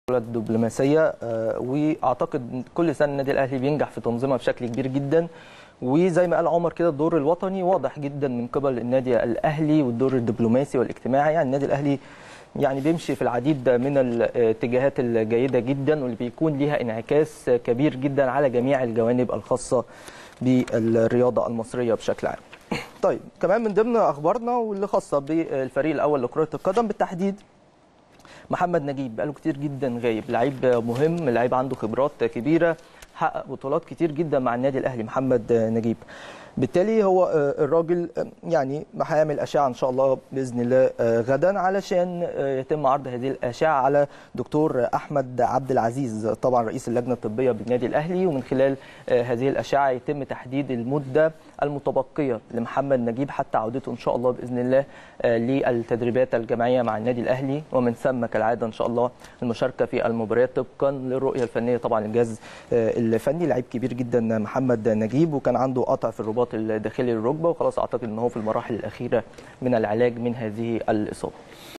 الدبلوماسيه آه، واعتقد كل سنه النادي الاهلي بينجح في تنظيمها بشكل كبير جدا وزي ما قال عمر كده الدور الوطني واضح جدا من قبل النادي الاهلي والدور الدبلوماسي والاجتماعي يعني النادي الاهلي يعني بيمشي في العديد من الاتجاهات الجيده جدا واللي بيكون ليها انعكاس كبير جدا على جميع الجوانب الخاصه بالرياضه المصريه بشكل عام. طيب كمان من ضمن اخبارنا واللي خاصه بالفريق الاول لكره القدم بالتحديد محمد نجيب بقاله كتير جدا غايب لعيب مهم لعيب عنده خبرات كبيره حقق بطولات كتير جدا مع النادي الاهلي محمد نجيب بالتالي هو الراجل يعني هيعمل اشعه ان شاء الله باذن الله غدا علشان يتم عرض هذه الاشعه على دكتور احمد عبد العزيز طبعا رئيس اللجنه الطبيه بالنادي الاهلي ومن خلال هذه الاشعه يتم تحديد المده المتبقيه لمحمد نجيب حتى عودته ان شاء الله باذن الله للتدريبات الجماعيه مع النادي الاهلي ومن ثم كالعاده ان شاء الله المشاركه في المباريات طبقا للرؤيه الفنيه طبعا الجهاز الفني لعيب كبير جدا محمد نجيب وكان عنده قطع في الرباط الداخلي للركبه وخلاص اعتقد ان هو في المراحل الاخيره من العلاج من هذه الاصابه